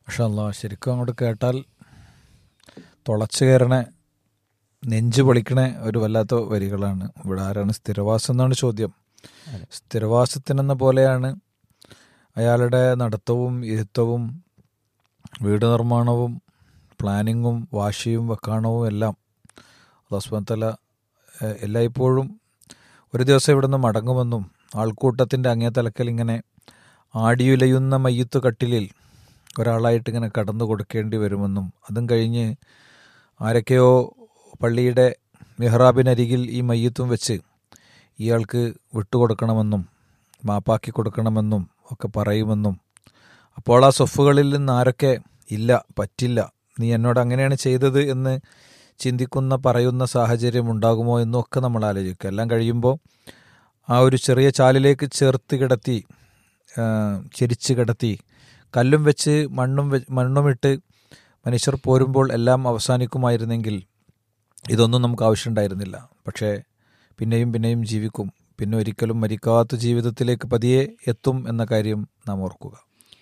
പക്ഷെ ശരിക്കും അങ്ങോട്ട് കേട്ടാൽ തുളച്ചു കയറണ നെഞ്ചു പൊളിക്കണ ഒരു വല്ലാത്ത വരികളാണ് ഇവിടെ ആരാണ് സ്ഥിരവാസം എന്നാണ് ചോദ്യം സ്ഥിരവാസത്തിനെന്ന പോലെയാണ് അയാളുടെ നടത്തവും ഇരുത്തവും വീട് നിർമ്മാണവും പ്ലാനിങ്ങും വാശിയും വെക്കാണവും എല്ലാം അള്ളാസ്മത്തല എല്ലായ്പ്പോഴും ഒരു ദിവസം ഇവിടുന്ന് മടങ്ങുമെന്നും ആൾക്കൂട്ടത്തിൻ്റെ അങ്ങേ തലക്കൽ ഇങ്ങനെ ആടിയുലയുന്ന മയ്യത്ത് കട്ടിലിൽ ഒരാളായിട്ട് ഇങ്ങനെ കടന്നു കൊടുക്കേണ്ടി വരുമെന്നും അതും കഴിഞ്ഞ് ആരൊക്കെയോ പള്ളിയുടെ മെഹ്റാബിനരികിൽ ഈ മയ്യത്തും വെച്ച് ഇയാൾക്ക് വിട്ടുകൊടുക്കണമെന്നും മാപ്പാക്കി കൊടുക്കണമെന്നും ഒക്കെ പറയുമെന്നും അപ്പോൾ ആ സൊഫുകളിൽ നിന്ന് ആരൊക്കെ ഇല്ല പറ്റില്ല നീ എന്നോട് അങ്ങനെയാണ് ചെയ്തത് എന്ന് ചിന്തിക്കുന്ന പറയുന്ന സാഹചര്യം ഉണ്ടാകുമോ എന്നൊക്കെ നമ്മൾ ആലോചിക്കുക എല്ലാം കഴിയുമ്പോൾ ആ ഒരു ചെറിയ ചാലിലേക്ക് ചേർത്ത് കിടത്തി ചെരിച്ച് കിടത്തി കല്ലും വെച്ച് മണ്ണും മണ്ണുമിട്ട് മനുഷ്യർ പോരുമ്പോൾ എല്ലാം അവസാനിക്കുമായിരുന്നെങ്കിൽ ഇതൊന്നും നമുക്ക് ആവശ്യമുണ്ടായിരുന്നില്ല പക്ഷേ പിന്നെയും പിന്നെയും ജീവിക്കും പിന്നെ ഒരിക്കലും മരിക്കാത്ത ജീവിതത്തിലേക്ക് പതിയെ എത്തും എന്ന കാര്യം നാം ഓർക്കുക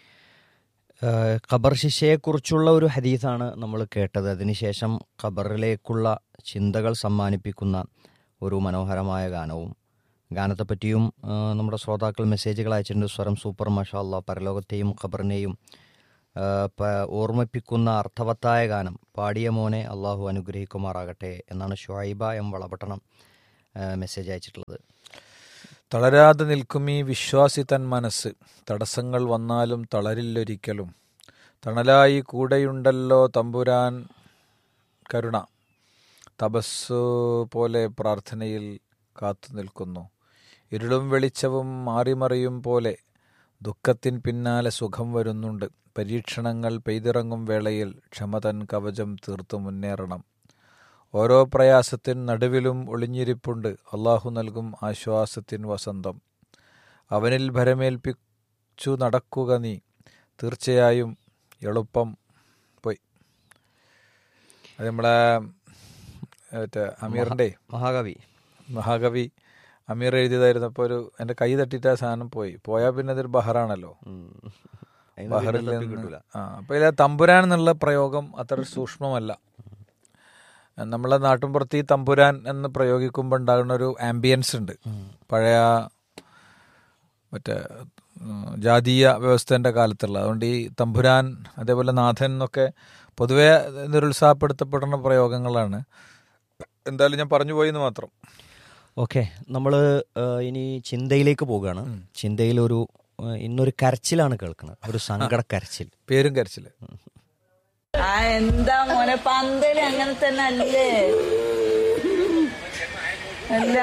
ഖബർ ശിക്ഷയെക്കുറിച്ചുള്ള ഒരു ഹദീസാണ് നമ്മൾ കേട്ടത് അതിനുശേഷം ഖബറിലേക്കുള്ള ചിന്തകൾ സമ്മാനിപ്പിക്കുന്ന ഒരു മനോഹരമായ ഗാനവും ഗാനത്തെപ്പറ്റിയും നമ്മുടെ ശ്രോതാക്കൾ മെസ്സേജുകൾ അയച്ചിട്ടുണ്ട് സ്വരം സൂപ്പർ മഷാല്ല പരലോകത്തെയും ഖബറിനെയും ഓർമ്മിപ്പിക്കുന്ന അർത്ഥവത്തായ ഗാനം പാടിയ മോനെ അള്ളാഹു അനുഗ്രഹിക്കുമാറാകട്ടെ എന്നാണ് ഷുഹൈബ എം വളപട്ടണം മെസ്സേജ് അയച്ചിട്ടുള്ളത് തളരാതെ നിൽക്കും ഈ വിശ്വാസി തൻ മനസ്സ് തടസ്സങ്ങൾ വന്നാലും തളരില്ലൊരിക്കലും തണലായി കൂടെയുണ്ടല്ലോ തമ്പുരാൻ കരുണ തപസ്സു പോലെ പ്രാർത്ഥനയിൽ കാത്തു നിൽക്കുന്നു ഇരുളും വെളിച്ചവും മാറിമറിയും പോലെ ദുഃഖത്തിൻ പിന്നാലെ സുഖം വരുന്നുണ്ട് പരീക്ഷണങ്ങൾ പെയ്തിറങ്ങും വേളയിൽ ക്ഷമതൻ കവചം തീർത്തു മുന്നേറണം ഓരോ പ്രയാസത്തിൻ നടുവിലും ഒളിഞ്ഞിരിപ്പുണ്ട് അള്ളാഹു നൽകും ആശ്വാസത്തിൻ വസന്തം അവനിൽ ഭരമേൽപ്പിച്ചു നടക്കുക നീ തീർച്ചയായും എളുപ്പം പോയി അത് നമ്മളെ മറ്റേ അമീറിൻ്റെ മഹാകവി മഹാകവി അമീർ എഴുതിയതായിരുന്നപ്പോൾ ഒരു എൻ്റെ കൈ തട്ടിയിട്ട് ആ സാധനം പോയി പോയാൽ പിന്നെ അതൊരു ബഹറാണല്ലോ ബഹറിൽ നിന്ന് ആ അപ്പോൾ ഇതിലെ തമ്പുരാൻ എന്നുള്ള പ്രയോഗം അത്ര സൂക്ഷ്മമല്ല നമ്മളെ നാട്ടിൻപുറത്ത് ഈ തമ്പുരാൻ എന്ന് പ്രയോഗിക്കുമ്പോൾ ഉണ്ടാകുന്ന ഒരു ആംബിയൻസ് ഉണ്ട് പഴയ മറ്റേ ജാതീയ വ്യവസ്ഥേൻ്റെ കാലത്തുള്ള അതുകൊണ്ട് ഈ തമ്പുരാൻ അതേപോലെ നാഥൻ എന്നൊക്കെ പൊതുവെ നിരുത്സാഹപ്പെടുത്തപ്പെടുന്ന പ്രയോഗങ്ങളാണ് എന്തായാലും ഞാൻ പറഞ്ഞു പോയി എന്ന് മാത്രം ഓക്കെ നമ്മൾ ഇനി ചിന്തയിലേക്ക് പോവുകയാണ് ചിന്തയിൽ ഒരു ഇന്നൊരു കരച്ചിലാണ് കേൾക്കുന്നത് ഒരു സങ്കട കരച്ചിൽ പേരും കരച്ചിൽ ആ എന്താ മോനെ പന്തല് അങ്ങനെ തന്നെ അല്ലേ അല്ല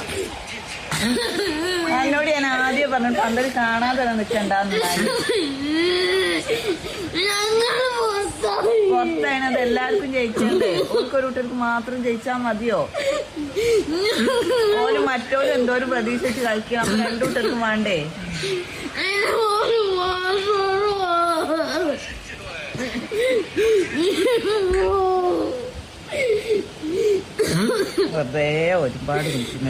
എന്നോട് ഞാൻ ആദ്യം പറഞ്ഞു പന്തല് കാണാതെ നിൽക്കണ്ടെന്ന് പുറത്തായത് എല്ലാവർക്കും ജയിച്ചത് ഓർക്കൊരു കുട്ടികൾക്ക് മാത്രം ജയിച്ചാൽ മതിയോ ഓര് മറ്റോരും എന്തോരം പ്രതീക്ഷിച്ച് കളിക്കുക അപ്പൊ രണ്ടു കുട്ടികൾക്കും വേണ്ടേ വെറുതെ ഒരുപാട് വിളിക്കുന്നു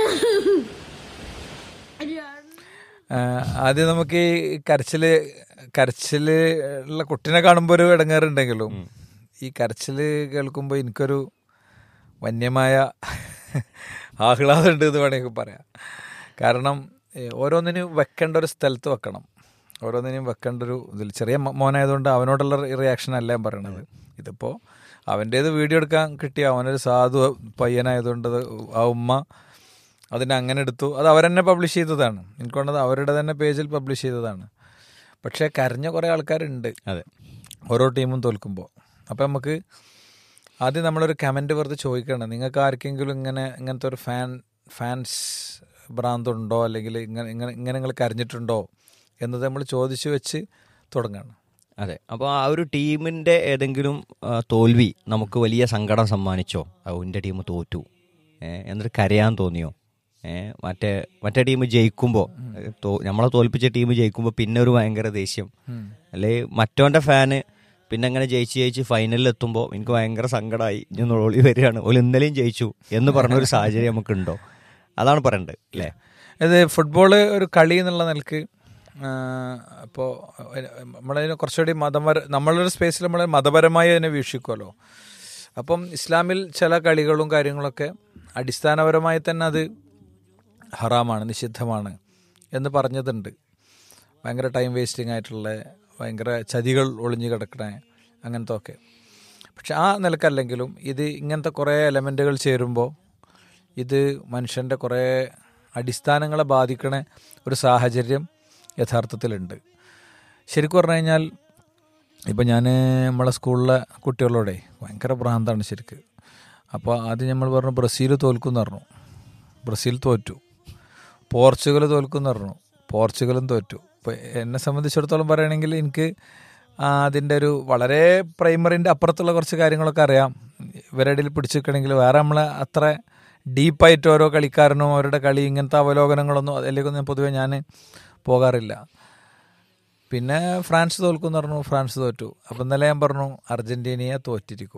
ആദ്യം നമുക്ക് ഈ കരച്ചില് കരച്ചില് ഉള്ള കുട്ടിനെ കാണുമ്പോൾ ഒരു ഇടങ്ങാറുണ്ടെങ്കിലും ഈ കരച്ചില് കേൾക്കുമ്പോൾ എനിക്കൊരു വന്യമായ ആഹ്ലാദം ഉണ്ട് എന്ന് വേണമെങ്കിൽ പറയാം കാരണം ഓരോന്നിനും വെക്കേണ്ട ഒരു സ്ഥലത്ത് വെക്കണം ഓരോന്നിനും വെക്കേണ്ട ഒരു ഇതിൽ ചെറിയ മോനായതുകൊണ്ട് അവനോടുള്ള റിയാക്ഷൻ അല്ല ഞാൻ പറയണത് ഇതിപ്പോൾ അവൻ്റേത് വീഡിയോ എടുക്കാൻ കിട്ടിയ അവനൊരു സാധു പയ്യനായതുകൊണ്ട് ആ ഉമ്മ അതിനെ അങ്ങനെ എടുത്തു അത് അവരെന്നെ പബ്ലിഷ് ചെയ്തതാണ് എനിക്കൊണ്ടത് അവരുടെ തന്നെ പേജിൽ പബ്ലിഷ് ചെയ്തതാണ് പക്ഷേ കരഞ്ഞ കുറേ ആൾക്കാരുണ്ട് അതെ ഓരോ ടീമും തോൽക്കുമ്പോൾ അപ്പോൾ നമുക്ക് ആദ്യം നമ്മളൊരു കമൻറ്റ് വെറുതെ ചോദിക്കണം നിങ്ങൾക്ക് ആർക്കെങ്കിലും ഇങ്ങനെ ഇങ്ങനത്തെ ഒരു ഫാൻ ഫാൻസ് ഭ്രാന്തുണ്ടോ അല്ലെങ്കിൽ ഇങ്ങനെ ഇങ്ങനെ ഇങ്ങനെ നിങ്ങൾ കരഞ്ഞിട്ടുണ്ടോ എന്നത് നമ്മൾ ചോദിച്ചു വെച്ച് തുടങ്ങുകയാണ് അതെ അപ്പോൾ ആ ഒരു ടീമിൻ്റെ ഏതെങ്കിലും തോൽവി നമുക്ക് വലിയ സങ്കടം സമ്മാനിച്ചോ എൻ്റെ ടീം തോറ്റു എന്നിട്ട് കരയാൻ തോന്നിയോ മറ്റേ മറ്റേ ടീം ജയിക്കുമ്പോൾ നമ്മളെ തോൽപ്പിച്ച ടീം ജയിക്കുമ്പോൾ പിന്നെ ഒരു ഭയങ്കര ദേഷ്യം അല്ലെ മറ്റോൻ്റെ ഫാന് പിന്നെ അങ്ങനെ ജയിച്ച് ജയിച്ച് ഫൈനലിൽ എത്തുമ്പോൾ എനിക്ക് ഭയങ്കര സങ്കടമായി ഞാൻ ഒളി വരികയാണ് ഓല് ഇന്നലെയും ജയിച്ചു എന്ന് പറഞ്ഞൊരു സാഹചര്യം നമുക്കുണ്ടോ അതാണ് പറയേണ്ടത് അല്ലേ ഇത് ഫുട്ബോൾ ഒരു കളി എന്നുള്ള നിലക്ക് അപ്പോൾ നമ്മളതിനെ കുറച്ചുകൂടി മതപര നമ്മളൊരു സ്പേസിൽ നമ്മൾ മതപരമായി അതിനെ വീക്ഷിക്കുമല്ലോ അപ്പം ഇസ്ലാമിൽ ചില കളികളും കാര്യങ്ങളൊക്കെ അടിസ്ഥാനപരമായി തന്നെ അത് ഹറാമാണ് നിഷിദ്ധമാണ് എന്ന് പറഞ്ഞതുണ്ട് ഭയങ്കര ടൈം വേസ്റ്റിംഗ് ആയിട്ടുള്ള ഭയങ്കര ചതികൾ ഒളിഞ്ഞു കിടക്കണേ അങ്ങനത്തെ ഒക്കെ പക്ഷെ ആ നിലക്കല്ലെങ്കിലും ഇത് ഇങ്ങനത്തെ കുറേ എലമെൻറ്റുകൾ ചേരുമ്പോൾ ഇത് മനുഷ്യൻ്റെ കുറേ അടിസ്ഥാനങ്ങളെ ബാധിക്കണ ഒരു സാഹചര്യം യഥാർത്ഥത്തിലുണ്ട് ശരിക്കും പറഞ്ഞു കഴിഞ്ഞാൽ ഇപ്പം ഞാൻ നമ്മളെ സ്കൂളിലെ കുട്ടികളോടെ ഭയങ്കര ഭ്രാന്താണ് ശരിക്ക് അപ്പോൾ ആദ്യം നമ്മൾ പറഞ്ഞു ബ്രസീൽ തോൽക്കുമെന്ന് പറഞ്ഞു ബ്രസീൽ തോറ്റു പോർച്ചുഗൽ തോൽക്കുമെന്ന് പറഞ്ഞു പോർച്ചുഗലും തോറ്റു ഇപ്പോൾ എന്നെ സംബന്ധിച്ചിടത്തോളം പറയുകയാണെങ്കിൽ എനിക്ക് ആ, അതിൻ്റെ ഒരു വളരെ പ്രൈമറിൻ്റെ അപ്പുറത്തുള്ള കുറച്ച് കാര്യങ്ങളൊക്കെ അറിയാം ഇവരുടെ ഇടയിൽ പിടിച്ചു നിൽക്കണമെങ്കിൽ വേറെ നമ്മൾ അത്ര ഡീപ്പായിട്ട് ഓരോ കളിക്കാരനും അവരുടെ കളി ഇങ്ങനത്തെ അവലോകനങ്ങളൊന്നും അതിലേക്കൊന്നും ഞാൻ പൊതുവേ ഞാൻ പോകാറില്ല പിന്നെ ഫ്രാൻസ് തോൽക്കുമെന്ന് പറഞ്ഞു ഫ്രാൻസ് തോറ്റു അപ്പം ഇന്നലെ ഞാൻ പറഞ്ഞു അർജൻറ്റീനയെ തോറ്റിരിക്കും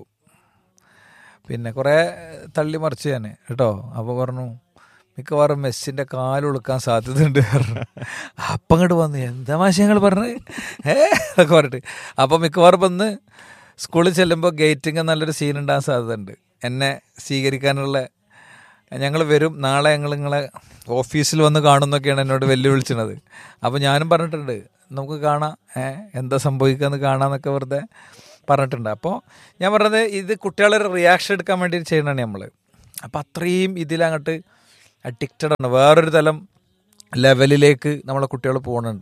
പിന്നെ കുറേ തള്ളി മറിച്ച് ഞാൻ കേട്ടോ അപ്പോൾ പറഞ്ഞു മിക്കവാറും മെസ്സിൻ്റെ കാലുളുക്കാൻ സാധ്യതയുണ്ട് പറഞ്ഞു അപ്പം ഇങ്ങോട്ട് വന്നു എന്താ മാശയങ്ങൾ പറഞ്ഞത് ഏ എന്നൊക്കെ പറഞ്ഞിട്ട് അപ്പം മിക്കവാറും വന്ന് സ്കൂളിൽ ചെല്ലുമ്പോൾ ഗേറ്റിങ് നല്ലൊരു സീൻ ഉണ്ടാകാൻ സാധ്യതയുണ്ട് എന്നെ സ്വീകരിക്കാനുള്ള ഞങ്ങൾ വരും നാളെ ഞങ്ങൾ നിങ്ങളെ ഓഫീസിൽ വന്ന് കാണുന്നൊക്കെയാണ് എന്നോട് വെല്ലുവിളിച്ചത് അപ്പോൾ ഞാനും പറഞ്ഞിട്ടുണ്ട് നമുക്ക് കാണാം ഏ എന്താ സംഭവിക്കാന്ന് കാണാന്നൊക്കെ വെറുതെ പറഞ്ഞിട്ടുണ്ട് അപ്പോൾ ഞാൻ പറഞ്ഞത് ഇത് കുട്ടികളെ റിയാക്ഷൻ എടുക്കാൻ വേണ്ടി ചെയ്യണതാണ് നമ്മൾ അപ്പോൾ അത്രയും ഇതിലങ്ങോട്ട് അഡിക്റ്റഡ് ആണ് വേറൊരു തലം ലെവലിലേക്ക് നമ്മളെ കുട്ടികൾ പോകുന്നുണ്ട്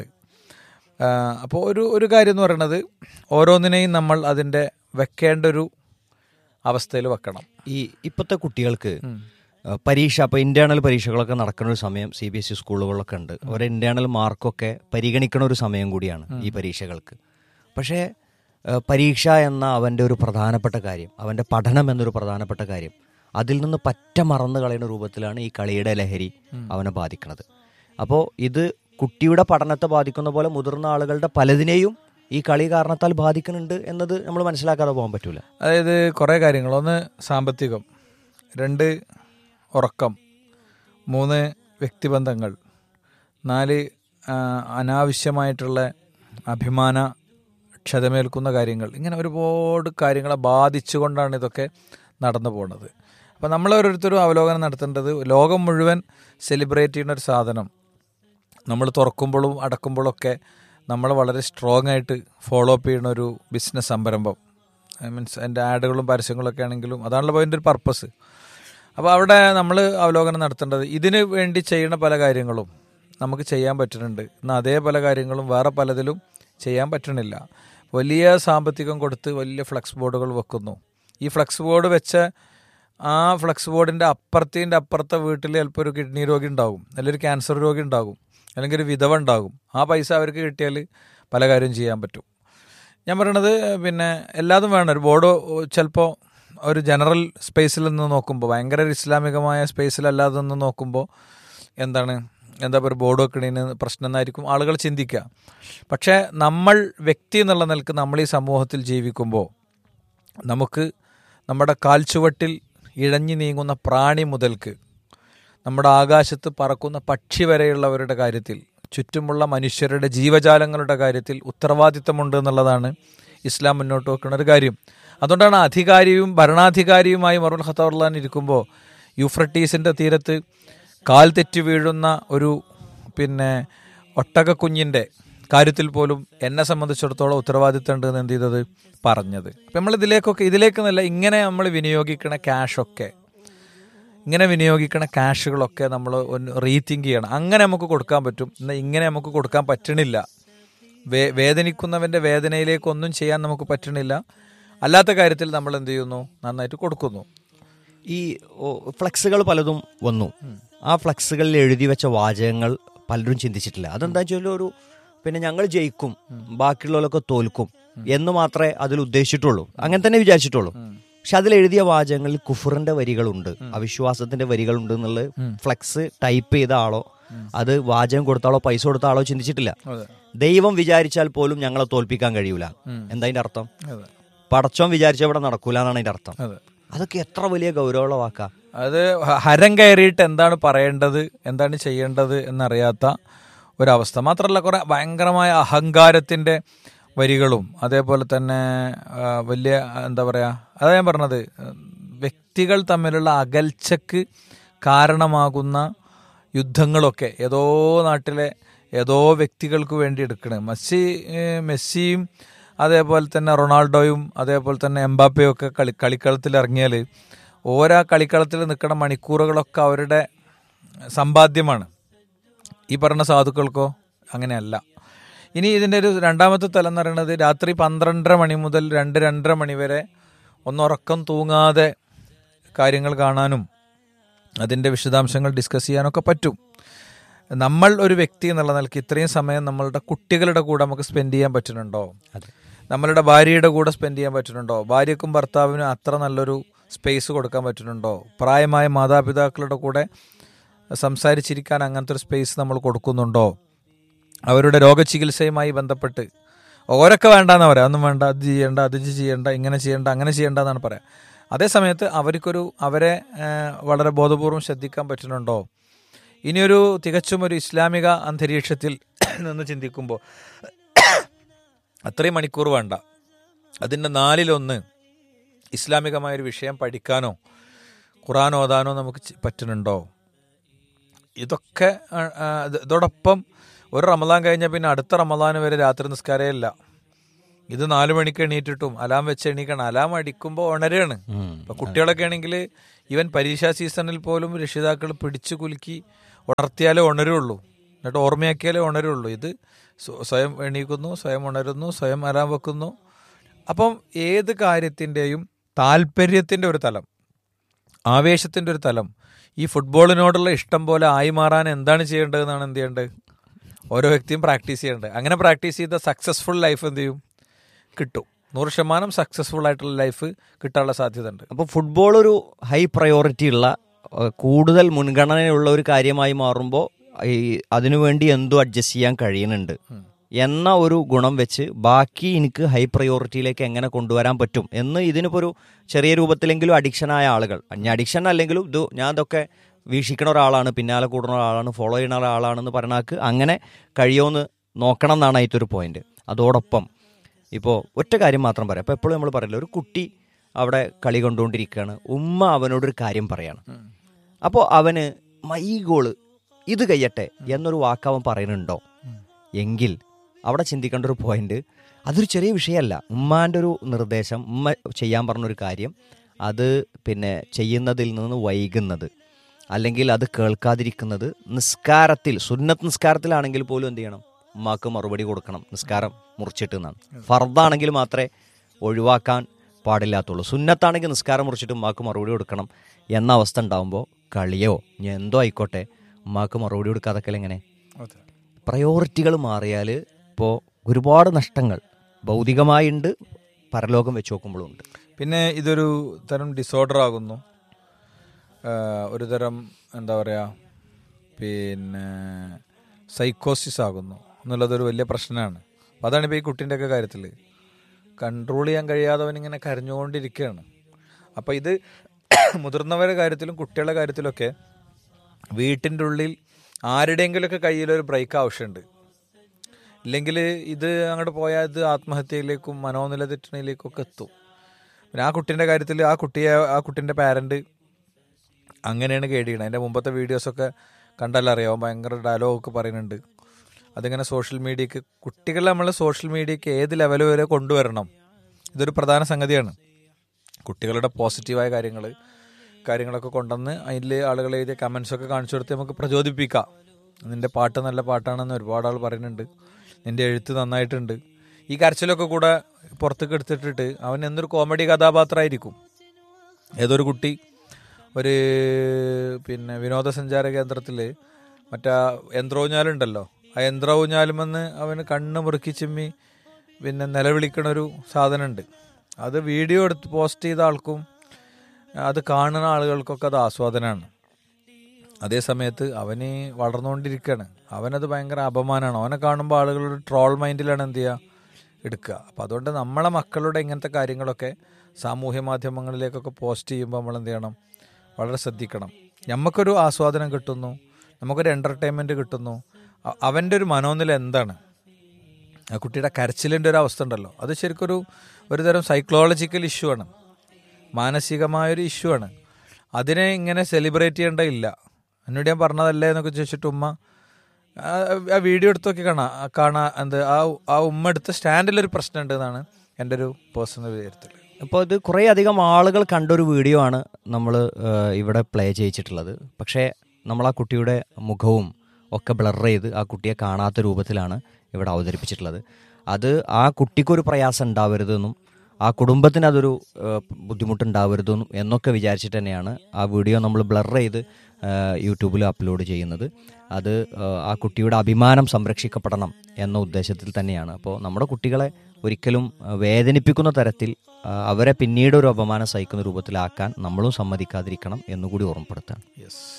അപ്പോൾ ഒരു ഒരു കാര്യം എന്ന് പറയുന്നത് ഓരോന്നിനെയും നമ്മൾ അതിൻ്റെ വെക്കേണ്ട ഒരു അവസ്ഥയിൽ വെക്കണം ഈ ഇപ്പോഴത്തെ കുട്ടികൾക്ക് ഏഹ്, പരീക്ഷ അപ്പോൾ ഇന്റേണൽ പരീക്ഷകളൊക്കെ നടക്കുന്ന ഒരു സമയം സി ബി എസ് ഇ സ്കൂളുകളിലൊക്കെ ഉണ്ട് ഒരു ഇന്റേണൽ മാർക്കൊക്കെ പരിഗണിക്കണ ഒരു സമയം കൂടിയാണ് ഈ പരീക്ഷകൾക്ക് പക്ഷേ ഏഹ്, പരീക്ഷ എന്ന അവൻ്റെ ഒരു പ്രധാനപ്പെട്ട കാര്യം അവൻ്റെ പഠനം എന്നൊരു പ്രധാനപ്പെട്ട കാര്യം അതിൽ നിന്ന് പറ്റ മറന്നു കളയുന്ന രൂപത്തിലാണ് ഈ കളിയുടെ ലഹരി അവനെ ബാധിക്കുന്നത് അപ്പോൾ ഇത് കുട്ടിയുടെ പഠനത്തെ ബാധിക്കുന്ന പോലെ മുതിർന്ന ആളുകളുടെ പലതിനെയും ഈ കളി കാരണത്താൽ ബാധിക്കുന്നുണ്ട് എന്നത് നമ്മൾ മനസ്സിലാക്കാതെ പോകാൻ പറ്റൂല അതായത് കുറേ കാര്യങ്ങൾ ഒന്ന് സാമ്പത്തികം രണ്ട് ഉറക്കം മൂന്ന് വ്യക്തിബന്ധങ്ങൾ നാല് ആ, അനാവശ്യമായിട്ടുള്ള അഭിമാന ക്ഷതമേൽക്കുന്ന കാര്യങ്ങൾ ഇങ്ങനെ ഒരുപാട് കാര്യങ്ങളെ ബാധിച്ചുകൊണ്ടാണ് ഇതൊക്കെ നടന്നു പോകുന്നത് അപ്പോൾ നമ്മൾ ഓരോരുത്തരും അവലോകനം നടത്തേണ്ടത് ലോകം മുഴുവൻ സെലിബ്രേറ്റ് ചെയ്യുന്ന ഒരു സാധനം നമ്മൾ തുറക്കുമ്പോഴും അടക്കുമ്പോഴൊക്കെ നമ്മൾ വളരെ സ്ട്രോങ് ആയിട്ട് ഫോളോ അപ്പ് ചെയ്യുന്ന ഒരു ബിസിനസ് സംരംഭം ഐ മീൻസ് എൻ്റെ ആഡുകളും പരസ്യങ്ങളൊക്കെ ആണെങ്കിലും അതാണല്ലോ അതിൻ്റെ ഒരു പർപ്പസ് അപ്പോൾ അവിടെ നമ്മൾ അവലോകനം നടത്തേണ്ടത് ഇതിന് വേണ്ടി ചെയ്യുന്ന പല കാര്യങ്ങളും നമുക്ക് ചെയ്യാൻ പറ്റുന്നുണ്ട് എന്നാൽ അതേ പല കാര്യങ്ങളും വേറെ പലതിലും ചെയ്യാൻ പറ്റണില്ല വലിയ സാമ്പത്തികം കൊടുത്ത് വലിയ ഫ്ലക്സ് ബോർഡുകൾ വെക്കുന്നു ഈ ഫ്ലക്സ് ബോർഡ് വെച്ച ആ ഫ്ലക്സ് ബോർഡിൻ്റെ അപ്പുറത്തിൻ്റെ അപ്പുറത്തെ വീട്ടിൽ ചിലപ്പോൾ ഒരു കിഡ്നി രോഗി ഉണ്ടാകും അല്ലെങ്കിൽ ഒരു ക്യാൻസർ രോഗി ഉണ്ടാകും അല്ലെങ്കിൽ ഒരു വിധവ ഉണ്ടാകും ആ പൈസ അവർക്ക് കിട്ടിയാൽ പല കാര്യം ചെയ്യാൻ പറ്റും ഞാൻ പറയണത് പിന്നെ എല്ലാതും വേണം ഒരു ബോർഡ് ചിലപ്പോൾ ഒരു ജനറൽ സ്പേസിൽ നിന്ന് നോക്കുമ്പോൾ ഭയങ്കര ഒരു ഇസ്ലാമികമായ സ്പേസിലല്ലാതെ നിന്ന് നോക്കുമ്പോൾ എന്താണ് എന്താ പറയുക ബോർഡ് വെക്കണതിന് പ്രശ്നം എന്നായിരിക്കും ആളുകൾ ചിന്തിക്കുക പക്ഷേ നമ്മൾ വ്യക്തി എന്നുള്ള നിലക്ക് നമ്മൾ ഈ സമൂഹത്തിൽ ജീവിക്കുമ്പോൾ നമുക്ക് നമ്മുടെ കാൽച്ചുവട്ടിൽ ഇഴഞ്ഞു നീങ്ങുന്ന പ്രാണി മുതൽക്ക് നമ്മുടെ ആകാശത്ത് പറക്കുന്ന പക്ഷി വരെയുള്ളവരുടെ കാര്യത്തിൽ ചുറ്റുമുള്ള മനുഷ്യരുടെ ജീവജാലങ്ങളുടെ കാര്യത്തിൽ ഉത്തരവാദിത്തമുണ്ട് എന്നുള്ളതാണ് ഇസ്ലാം മുന്നോട്ട് വെക്കുന്ന ഒരു കാര്യം അതുകൊണ്ടാണ് അധികാരിയും ഭരണാധികാരിയുമായി മറുൽ ഖത്താറുള്ളാൻ ഇരിക്കുമ്പോൾ യൂഫ്രട്ടീസിൻ്റെ തീരത്ത് കാൽ തെറ്റി വീഴുന്ന ഒരു പിന്നെ ഒട്ടകക്കുഞ്ഞിൻ്റെ കാര്യത്തിൽ പോലും എന്നെ സംബന്ധിച്ചിടത്തോളം ഉത്തരവാദിത്തം ഉണ്ട് എന്ന് എന്ത് ചെയ്തത് പറഞ്ഞത് അപ്പം നമ്മൾ ഇതിലേക്കൊക്കെ ഇതിലേക്ക് നല്ല ഇങ്ങനെ നമ്മൾ വിനിയോഗിക്കണ ക്യാഷൊക്കെ ഇങ്ങനെ വിനിയോഗിക്കണ ക്യാഷുകളൊക്കെ നമ്മൾ ഒന്ന് റീതിങ്ക് ചെയ്യണം അങ്ങനെ നമുക്ക് കൊടുക്കാൻ പറ്റും എന്നാൽ ഇങ്ങനെ നമുക്ക് കൊടുക്കാൻ പറ്റണില്ല വേ വേദനിക്കുന്നവൻ്റെ വേദനയിലേക്ക് ഒന്നും ചെയ്യാൻ നമുക്ക് പറ്റണില്ല അല്ലാത്ത കാര്യത്തിൽ നമ്മൾ എന്ത് ചെയ്യുന്നു നന്നായിട്ട് കൊടുക്കുന്നു ഈ ഫ്ലക്സുകൾ പലതും വന്നു ആ ഫ്ലക്സുകളിൽ എഴുതി വെച്ച വാചകങ്ങൾ പലരും ചിന്തിച്ചിട്ടില്ല അതെന്താ വെച്ചാൽ ഒരു പിന്നെ ഞങ്ങൾ ജയിക്കും ബാക്കിയുള്ളവരൊക്കെ തോൽക്കും എന്ന് മാത്രമേ അതിൽ ഉദ്ദേശിച്ചിട്ടുള്ളൂ അങ്ങനെ തന്നെ വിചാരിച്ചിട്ടുള്ളൂ പക്ഷെ അതിൽ എഴുതിയ വാചകങ്ങളിൽ കുഫറിന്റെ വരികളുണ്ട് അവിശ്വാസത്തിന്റെ വരികളുണ്ട് എന്നുള്ളത് ഫ്ലക്സ് ടൈപ്പ് ചെയ്ത ആളോ അത് വാചകം കൊടുത്ത ആളോ പൈസ കൊടുത്ത ആളോ ചിന്തിച്ചിട്ടില്ല അതെ ദൈവം വിചാരിച്ചാൽ പോലും ഞങ്ങളെ തോൽപ്പിക്കാൻ കഴിയൂല എന്താ അതിന്റെ അർത്ഥം അതെ പടച്ചോൻ വിചാരിച്ച ഇവിടെ നടക്കൂല എന്നാണ് അതിന്റെ അർത്ഥം അതെ അതൊക്കെ എത്ര വലിയ ഗൗരവമുള്ള വാക്കാ അത് ഹ- ഹരം കയറിയിട്ട് എന്താണ് പറയേണ്ടത് എന്താണ് ചെയ്യേണ്ടത് എന്നറിയാത്ത ഒരവസ്ഥ മാത്രമല്ല കുറെ ഭയങ്കരമായ അഹങ്കാരത്തിൻ്റെ വരികളും അതേപോലെ തന്നെ ആ, വലിയ എന്താ പറയുക അതാ ഞാൻ പറഞ്ഞത് വ്യക്തികൾ തമ്മിലുള്ള അകൽച്ചക്ക് കാരണമാകുന്ന യുദ്ധങ്ങളൊക്കെ ഏതോ നാട്ടിലെ ഏതോ വ്യക്തികൾക്ക് വേണ്ടി എടുക്കണേ മെസ്സി ഏഹ് മെസ്സിയും അതേപോലെ തന്നെ റൊണാൾഡോയും അതേപോലെ തന്നെ എംബാപ്പയും ഒക്കെ കളി കളിക്കളത്തിൽ ഇറങ്ങിയാൽ ഓരോ കളിക്കളത്തിൽ നിൽക്കുന്ന മണിക്കൂറുകളൊക്കെ അവരുടെ സമ്പാദ്യമാണ് ഈ പറഞ്ഞ സാധുക്കൾക്കോ അങ്ങനെയല്ല ഇനി ഇതിൻ്റെ ഒരു രണ്ടാമത്തെ തലം എന്ന് പറയുന്നത് രാത്രി പന്ത്രണ്ടര മണി മുതൽ രണ്ട് രണ്ടര മണി വരെ ഒന്നുറക്കം തൂങ്ങാതെ കാര്യങ്ങൾ കാണാനും അതിൻ്റെ വിശദാംശങ്ങൾ ഡിസ്കസ് ചെയ്യാനൊക്കെ പറ്റും നമ്മൾ ഒരു വ്യക്തി എന്നുള്ള നിലയ്ക്ക് ഇത്രയും സമയം നമ്മളുടെ കുട്ടികളുടെ കൂടെ നമുക്ക് സ്പെൻഡ് ചെയ്യാൻ പറ്റുന്നുണ്ടോ അതെ നമ്മളുടെ ഭാര്യയുടെ കൂടെ സ്പെൻഡ് ചെയ്യാൻ പറ്റുന്നുണ്ടോ ഭാര്യക്കും ഭർത്താവിനും അത്ര നല്ലൊരു സ്പേസ് കൊടുക്കാൻ പറ്റുന്നുണ്ടോ പ്രായമായ മാതാപിതാക്കളുടെ കൂടെ സംസാരിച്ചിരിക്കാൻ അങ്ങനത്തെ ഒരു സ്പേസ് നമ്മൾ കൊടുക്കുന്നുണ്ടോ അവരുടെ രോഗചികിത്സയുമായി ബന്ധപ്പെട്ട് ഓരൊക്കെ വേണ്ടെന്നാ പറയാം ഒന്നും വേണ്ട അത് ചെയ്യണ്ട അത് ചെയ്യണ്ട ഇങ്ങനെ ചെയ്യണ്ട അങ്ങനെ ചെയ്യണ്ട എന്നാണ് പറയാം അതേ സമയത്ത് അവർക്കൊരു അവരെ ആ, വളരെ ബോധപൂർവം ശ്രദ്ധിക്കാൻ പറ്റുന്നുണ്ടോ ഇനിയൊരു തികച്ചും ഒരു ഇസ്ലാമിക അന്തരീക്ഷത്തിൽ നിന്ന് ചിന്തിക്കുമ്പോൾ അത്രയും മണിക്കൂർ വേണ്ട അതിൻ്റെ നാലിലൊന്ന് ഇസ്ലാമികമായൊരു വിഷയം പഠിക്കാനോ ഖുറാൻ ഓതാനോ നമുക്ക് ചി- പറ്റുന്നുണ്ടോ ഇതൊക്കെ ആ, ആ, ഇത് ഇതോടൊപ്പം ഒരു റമദാൻ കഴിഞ്ഞാൽ പിന്നെ അടുത്ത റമദാൻ വരെ രാത്രി നിസ്കാരമേ ഇല്ല ഇത് നാലു മണിക്ക് എണീറ്റിട്ടും അലാം വെച്ച് എണീക്കണം അലാം അടിക്കുമ്പോൾ ഉണരുകയാണ് ഉം. ഇപ്പൊ കുട്ടികളൊക്കെ ആണെങ്കിൽ ഈവൻ പരീക്ഷാ സീസണിൽ പോലും രക്ഷിതാക്കൾ പിടിച്ചു കുലുക്കി ഉണർത്തിയാലേ ഉണരുള്ളൂ എന്നിട്ട് ഓർമ്മയാക്കിയാലേ ഉണരുള്ളൂ ഇത് സ്വ- സ്വയം എണീക്കുന്നു സ്വയം ഉണരുന്നു സ്വയം അലാം വെക്കുന്നു അപ്പം ഏത് കാര്യത്തിൻ്റെയും താല്പര്യത്തിൻ്റെ ഒരു തലം ആവേശത്തിൻ്റെ ഒരു തലം ഈ ഫുട്ബോളിനോടുള്ള ഇഷ്ടം പോലെ ആയി മാറാൻ എന്താണ് ചെയ്യേണ്ടതെന്നാണ് എന്ത് ചെയ്യേണ്ടത് ഓരോ വ്യക്തിയും പ്രാക്ടീസ് ചെയ്യേണ്ടത് അങ്ങനെ പ്രാക്ടീസ് ചെയ്ത സക്സസ്ഫുൾ ലൈഫ് എന്ത് ചെയ്യും കിട്ടും നൂറ് ശതമാനം സക്സസ്ഫുൾ ആയിട്ടുള്ള ലൈഫ് കിട്ടാനുള്ള സാധ്യത ഉണ്ട് അപ്പോൾ ഫുട്ബോൾ ഒരു ഹൈ പ്രയോറിറ്റി ഉള്ള ഏഹ്, കൂടുതൽ മുൻഗണനയുള്ള ഒരു കാര്യമായി മാറുമ്പോൾ ഈ അതിനുവേണ്ടി എന്തോ അഡ്ജസ്റ്റ് ചെയ്യാൻ കഴിയുന്നുണ്ട് എന്ന ഒരു ഗുണം വെച്ച് ബാക്കി എനിക്ക് ഹൈ പ്രയോറിറ്റിയിലേക്ക് എങ്ങനെ കൊണ്ടുവരാൻ പറ്റും എന്ന് ഇതിനിപ്പോൾ ഒരു ചെറിയ രൂപത്തിലെങ്കിലും അഡിക്ഷനായ ആളുകൾ ഞാൻ അഡിക്ഷൻ അല്ലെങ്കിലും ഇത് ഞാൻ ഇതൊക്കെ വീക്ഷിക്കണ ഒരാളാണ് പിന്നാലെ കൂടുന്ന ഒരാളാണ് ഫോളോ ചെയ്യുന്ന ഒരാളാണെന്ന് പറഞ്ഞാൽ അങ്ങനെ കഴിയുമെന്ന് നോക്കണം എന്നാണ് അതിൻ്റെ ഒരു പോയിന്റ് അതോടൊപ്പം ഇപ്പോൾ ഒറ്റ കാര്യം മാത്രം പറയാം അപ്പോൾ എപ്പോഴും നമ്മൾ പറയില്ല ഒരു കുട്ടി അവിടെ കളി കൊണ്ടുകൊണ്ടിരിക്കുകയാണ് ഉമ്മ അവനോടൊരു കാര്യം പറയാണ് അപ്പോൾ അവന് മൈ ഗോള് ഇത് കഴിയട്ടെ എന്നൊരു വാക്ക് അവൻ പറയുന്നുണ്ടോ എങ്കിൽ അവിടെ ചിന്തിക്കേണ്ട ഒരു പോയിന്റ് അതൊരു ചെറിയ വിഷയമല്ല ഉമ്മാൻ്റെ ഒരു നിർദ്ദേശം ഉമ്മ ചെയ്യാൻ പറഞ്ഞൊരു കാര്യം അത് പിന്നെ ചെയ്യുന്നതിൽ നിന്ന് വൈകുന്നത് അല്ലെങ്കിൽ അത് കേൾക്കാതിരിക്കുന്നത് നിസ്കാരത്തിൽ സുന്നത്ത് നിസ്കാരത്തിലാണെങ്കിൽ പോലും എന്ത് ചെയ്യണം ഉമ്മാക്ക് മറുപടി കൊടുക്കണം നിസ്കാരം മുറിച്ചിട്ട് എന്നാണ് ഫർദാണെങ്കിൽ മാത്രമേ ഒഴിവാക്കാൻ പാടില്ലാത്തുള്ളൂ സുന്നത്താണെങ്കിൽ നിസ്കാരം മുറിച്ചിട്ട് ഉമ്മാക്ക് മറുപടി കൊടുക്കണം എന്ന അവസ്ഥ ഉണ്ടാകുമ്പോൾ കളിയോ ഇനി എന്തോ ആയിക്കോട്ടെ ഉമ്മാക്ക് മറുപടി കൊടുക്കാതൊക്കെ എങ്ങനെ പ്രയോറിറ്റികൾ മാറിയാൽ ഇപ്പോൾ ഒരുപാട് നഷ്ടങ്ങൾ ഭൗതികമായുണ്ട് പരലോകം വെച്ച് നോക്കുമ്പോഴും ഉണ്ട് പിന്നെ ഇതൊരു തരം ഡിസോർഡർ ആകുന്നു ആഹ് ഒരു തരം എന്താ പറയുക പിന്നെ സൈക്കോസിസ് ആകുന്നു എന്നുള്ളതൊരു വലിയ പ്രശ്നമാണ് അപ്പോൾ അതാണ് ഇപ്പോൾ ഈ കുട്ടീൻ്റെ ഒക്കെ കാര്യത്തിൽ കൺട്രോൾ ചെയ്യാൻ കഴിയാതെ അവനിങ്ങനെ കരഞ്ഞുകൊണ്ടിരിക്കുകയാണ് അപ്പോൾ ഇത് മുതിർന്നവരുടെ കാര്യത്തിലും കുട്ടികളുടെ കാര്യത്തിലൊക്കെ വീട്ടിൻ്റെ ഉള്ളിൽ ആരുടെയെങ്കിലുമൊക്കെ കയ്യിലൊരു ബ്രേക്ക് ആവശ്യമുണ്ട് ഇല്ലെങ്കിൽ ഇത് അങ്ങോട്ട് പോയാൽ ഇത് ആത്മഹത്യയിലേക്കും മനോനില തെറ്റണയിലേക്കും ഒക്കെ എത്തും പിന്നെ ആ കുട്ടീൻ്റെ കാര്യത്തിൽ ആ കുട്ടിയെ ആ കുട്ടീൻ്റെ പാരൻറ്റ് അങ്ങനെയാണ് കേടിയണത് അതിൻ്റെ മുമ്പത്തെ വീഡിയോസൊക്കെ കണ്ടാൽ അറിയാം ഭയങ്കര ഡയലോഗൊക്കെ പറയുന്നുണ്ട് അതിങ്ങനെ സോഷ്യൽ മീഡിയക്ക് കുട്ടികളെ നമ്മൾ സോഷ്യൽ മീഡിയക്ക് ഏത് ലെവൽ വരെ കൊണ്ടുവരണം ഇതൊരു പ്രധാന സംഗതിയാണ് കുട്ടികളുടെ പോസിറ്റീവായ കാര്യങ്ങൾ കാര്യങ്ങളൊക്കെ കൊണ്ടുവന്ന് അതിൽ ആളുകൾ എഴുതിയ കമൻസൊക്കെ കാണിച്ചു കൊടുത്ത് നമുക്ക് പ്രചോദിപ്പിക്കാം നിന്റെ പാട്ട് നല്ല പാട്ടാണെന്ന് ഒരുപാട് ആൾ പറയുന്നുണ്ട് നിന്റെ എഴുത്ത് നന്നായിട്ടുണ്ട് ഈ കരച്ചിലൊക്കെ കൂടെ പുറത്തേക്ക് എടുത്തിട്ടിട്ട് അവൻ എന്തൊരു കോമഡി കഥാപാത്രമായിരിക്കും ഏതൊരു കുട്ടി ഒരു പിന്നെ വിനോദസഞ്ചാര കേന്ദ്രത്തിൽ മറ്റേ യന്ത്രൂഞ്ഞാലുണ്ടല്ലോ ആ യന്ത്രൂഞ്ഞാലുമെന്ന് അവന് കണ്ണ് മുറുക്കി ചിമ്മി പിന്നെ നിലവിളിക്കണ ഒരു സാധനമുണ്ട് അത് വീഡിയോ എടുത്ത് പോസ്റ്റ് ചെയ്ത ആൾക്കും അത് കാണുന്ന ആളുകൾക്കൊക്കെ അത് ആസ്വാദനമാണ് അതേ സമയത്ത് അവന് വളർന്നുകൊണ്ടിരിക്കുകയാണ് അവനത് ഭയങ്കര അപമാനമാണ് അവനെ കാണുമ്പോൾ ആളുകളുടെ ട്രോൾ മൈൻഡിലാണ് എന്ത് ചെയ്യുക എടുക്കുക അപ്പം അതുകൊണ്ട് നമ്മളെ മക്കളുടെ ഇങ്ങനത്തെ കാര്യങ്ങളൊക്കെ സാമൂഹ്യ മാധ്യമങ്ങളിലേക്കൊക്കെ പോസ്റ്റ് ചെയ്യുമ്പോൾ നമ്മൾ എന്ത് ചെയ്യണം വളരെ ശ്രദ്ധിക്കണം നമുക്കൊരു ആസ്വാദനം കിട്ടുന്നു നമുക്കൊരു എൻ്റർടൈൻമെൻറ്റ് കിട്ടുന്നു അ- അവൻ്റെ ഒരു മനോനില എന്താണ് ആ കുട്ടിയുടെ കരച്ചിലിൻ്റെ ഒരു അവസ്ഥ ഉണ്ടല്ലോ അത് ശരിക്കൊരു ഒരു തരം സൈക്കോളജിക്കൽ ഇഷ്യൂ ആണ് മാനസികമായൊരു ഇഷ്യൂ ആണ് അതിനെ ഇങ്ങനെ സെലിബ്രേറ്റ് ചെയ്യേണ്ടതില്ല എന്നോട് ഞാൻ പറഞ്ഞതല്ലേ എന്നൊക്കെ ചോദിച്ചിട്ട് ഉമ്മ ആ ആ വീഡിയോ എടുത്ത് നോക്കി കാണാം ആ കാണാ എന്ത് ആ ആ ഉമ്മ എടുത്ത സ്റ്റാൻഡിലൊരു പ്രശ്നമുണ്ട് എന്നാണ് എൻ്റെ ഒരു പേഴ്സണൽ വിലയിരുത്തൽ അപ്പോൾ ഇത് കുറേ അധികം ആളുകൾ കണ്ടൊരു വീഡിയോ ആണ് നമ്മൾ ഇവിടെ പ്ലേ ചെയ്യിച്ചിട്ടുള്ളത് പക്ഷേ നമ്മൾ ആ കുട്ടിയുടെ മുഖവും ഒക്കെ ബ്ലർ ചെയ്ത് ആ കുട്ടിയെ കാണാത്ത രൂപത്തിലാണ് ഇവിടെ അവതരിപ്പിച്ചിട്ടുള്ളത് അത് ആ കുട്ടിക്കൊരു പ്രയാസം ഉണ്ടാവരുതെന്നും ആ കുടുംബത്തിന് അതൊരു ഏഹ്, ബുദ്ധിമുട്ടുണ്ടാവരുതെന്നും എന്നൊക്കെ വിചാരിച്ചിട്ട് തന്നെയാണ് ആ വീഡിയോ നമ്മൾ ബ്ലർ ചെയ്ത് ഏഹ്, യൂട്യൂബിൽ അപ്ലോഡ് ചെയ്യുന്നത് അത് ഏഹ്, ആ കുട്ടിയുടെ അഭിമാനം സംരക്ഷിക്കപ്പെടണം എന്ന ഉദ്ദേശത്തിൽ തന്നെയാണ് അപ്പോൾ നമ്മുടെ കുട്ടികളെ ഒരിക്കലും ഏഹ്, വേദനിപ്പിക്കുന്ന തരത്തിൽ ഏഹ്, അവരെ പിന്നീട് ഒരു അപമാനം സഹിക്കുന്ന രൂപത്തിലാക്കാൻ നമ്മളും സമ്മതിക്കാതിരിക്കണം എന്നുകൂടി ഓർമ്മപ്പെടുത്താം യെസ്